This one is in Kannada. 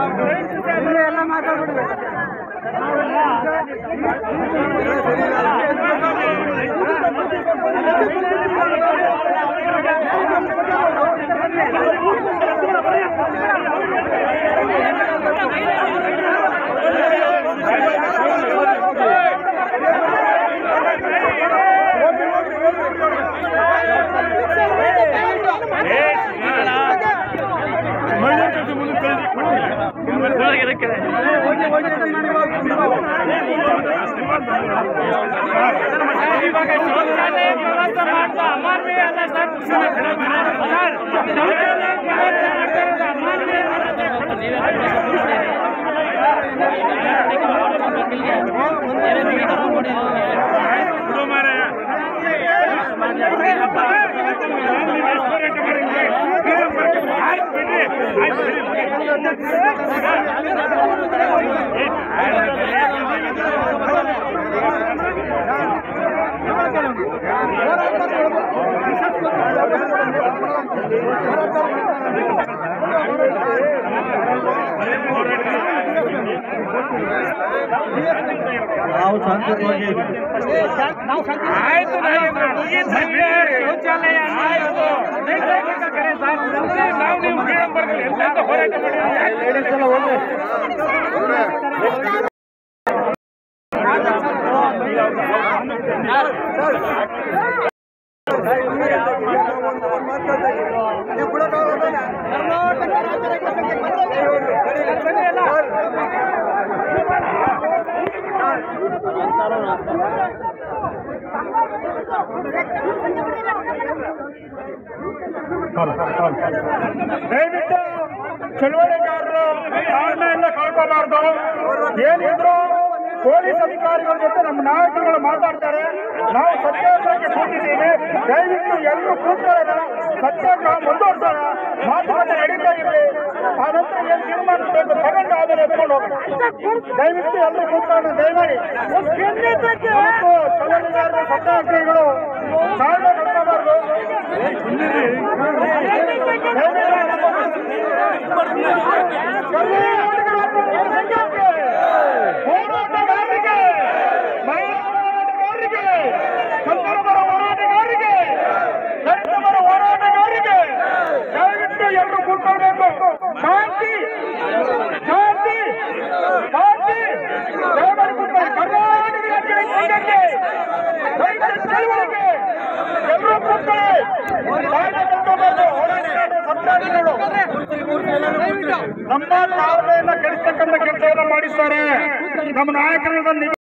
ಎಲ್ಲ ಮಾತಾಡ್ಬಿಡ್ಬೇಕು ನಾವು ಶಾಂತಿಯುತವಾಗಿ ಆಯ್ತು ಶೌಚಾಲಯ ಆಯ್ತು ನಾವು ನೀವು ಫ್ರೀಡಮ್ ಬರ್ತೀವಿ ಎಂತೆಂತ ಹೋರಾಟ ಮಾಡಿದ್ದೀವಿ ಲೇಡೀಸ್ ಎಲ್ಲ ಹೋಗಿ ದಯವಿಟ್ಟು ಚಳವಳಿಗಾರರು ತಾಳ್ಮೆಯಿಂದ ಕಳ್ಕೋಬಾರ್ದು ಏನಿದ್ರು ಪೊಲೀಸ್ ಅಧಿಕಾರಿಗಳ ಜೊತೆ ನಮ್ಮ ನಾಯಕರುಗಳು ಮಾತಾಡ್ತಾರೆ ನಾವು ಸತ್ಯಾಗ್ರಹಕ್ಕೆ ಕೂತಿದ್ದೀವಿ ದಯವಿಟ್ಟು ಎಲ್ಲರೂ ಕೂತ್ಕೊಳ್ಳೋಣ ಸತ್ಯಾಗ್ರಹ ಮುಂದುವರ್ಸೋಣ ಮಾತುಕತೆ ನಡೀತಾ ಇರಲಿ ಆ ನಂತರ ಏನು ತೀರ್ಮಾನ ಬೇಕು ತಗೊಂಡು ಆಮೇಲೆ ಎತ್ಕೊಂಡು ಹೋಗೋಣ ದಯವಿಟ್ಟು ಎಲ್ಲರೂ ಕೂತ್ಕೊಳ್ಳೋಣ ದಯಮಾಡಿ ಇವತ್ತು ಚಳವಳಿಗಾರರು ಸತ್ಯಾಗ್ರಹಿಗಳು ತಾಳ್ಮೆ ಕಳ್ಕೋಬಾರ್ದು ಹೋರಾಟಗಾರರಿಗೆ ಮಹಿಳಾ ಹೋರಾಟಗಾರರಿಗೆ ಕನ್ನಡಪರ ಹೋರಾಟಗಾರರಿಗೆ ದಲಿತರ ಹೋರಾಟಗಾರರಿಗೆ ದಯವಿಟ್ಟು ಎಲ್ಲರೂ ಕೂತ್ಕೊಳ್ಬೇಕು ಶಾಂತಿ ಶಾಂತಿ ಶಾಂತಿ ದಯಮಾಡಿ ಕೂತ್ಕೊಳ್ಳಿ ಕರ್ನಾಟಕ ರಾಜ್ಯದ ಸಂಘಕ್ಕೆ ರೈತರ ಚಳವಳಿಗೆ ಎಲ್ಲರೂ ಕೂತ್ಕೊಳ್ಳಿ ಕಾಯ್ದೆ ಕಲ್ತ್ಕೋಬೇಕು ಹೋರಾಟಗಾರರು ಸಂಚಾರಿಗಳು ನಮ್ಮ ತಾಳ್ಮೆಯನ್ನ ಕೆಡಿಸ್ತಕ್ಕಂಥ ಕೆಲಸವನ್ನ ಮಾಡಿದ್ದಾರೆ ನಮ್ಮ ನಾಯಕರು